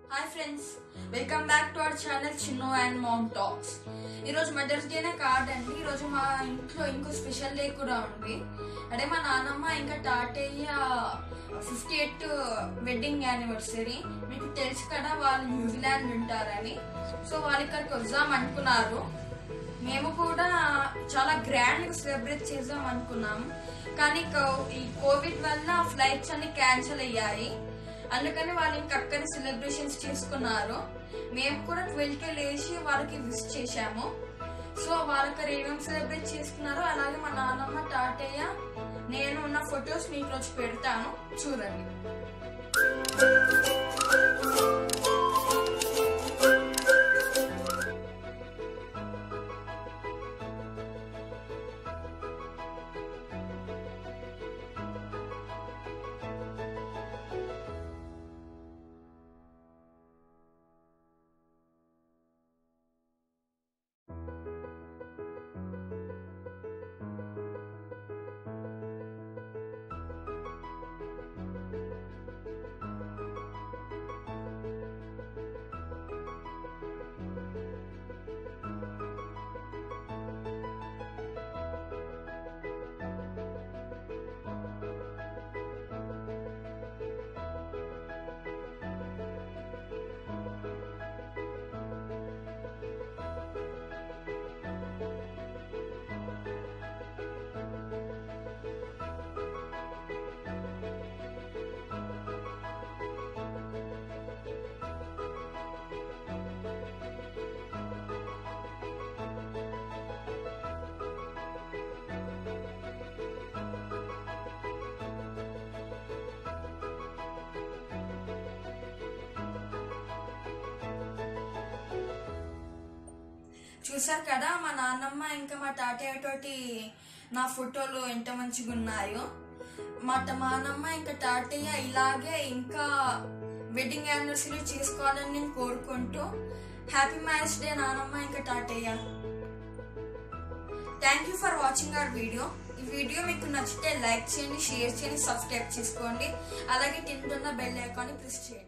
hi friends welcome back to our channel Chinnu and mom talks ఈరోజు mother's డేనే కాదండి ఈరోజు మా ఇంట్లో ఇంకో స్పెషల్ డే కూడా ఉంది అదే మా నాన్నమ్మ ఇంకా తాతయ్య ఫిఫ్టీ ఎయిత్ వెడ్డింగ్ యానివర్సరీ మీకు తెలుసు కదా వాళ్ళు న్యూజిలాండ్ ఉంటారని సో వాళ్ళు ఇక్కడికి వద్దాం అనుకున్నారు మేము కూడా చాలా గ్రాండ్ గా సెలబ్రేట్ చేద్దాం అనుకున్నాం కానీ కో- ఈ కోవిడ్ వల్ల ఫ్లైట్స్ అన్ని క్యాన్సిల్ అయ్యాయి అందుకని వాళ్ళు ఇంకా అక్కడ సెలబ్రేషన్స్ చేసుకున్నారు మేము కూడా ట్వెల్వ్ కే లేచి వాళ్ళకి విష్ చేశాము సో వాళ్ళకి ఏమేమి సెలబ్రేట్ చేసుకున్నారో అలాగే మా నాన్నమ్మ తాతయ్య నేను ఉన్న ఫొటోస్ మీకు వచ్చి పెడతాను చూడండి చూసారు కదా మా నాన్నమ్మ ఇంకా మా తాతయ్య తోటి నా ఫోటోలు ఎంత మంచిగా ఉన్నాయో మా త- మా నాన్నమ్మ ఇంకా తాతయ్య ఇలాగే ఇంకా వెడ్డింగ్ యానివర్సరీ చేసుకోవాలని నేను కోరుకుంటూ హ్యాపీ మ్యారేజ్ డే నానమ్మ ఇంకా తాతయ్య thank you for watching our video ఈ వీడియో మీకు నచ్చితే లైక్ చేయండి షేర్ చేయండి సబ్స్క్రైబ్ చేసుకోండి అలాగే కింద ఉన్న బెల్ ఐకాన్ని ప్రెస్ చేయండి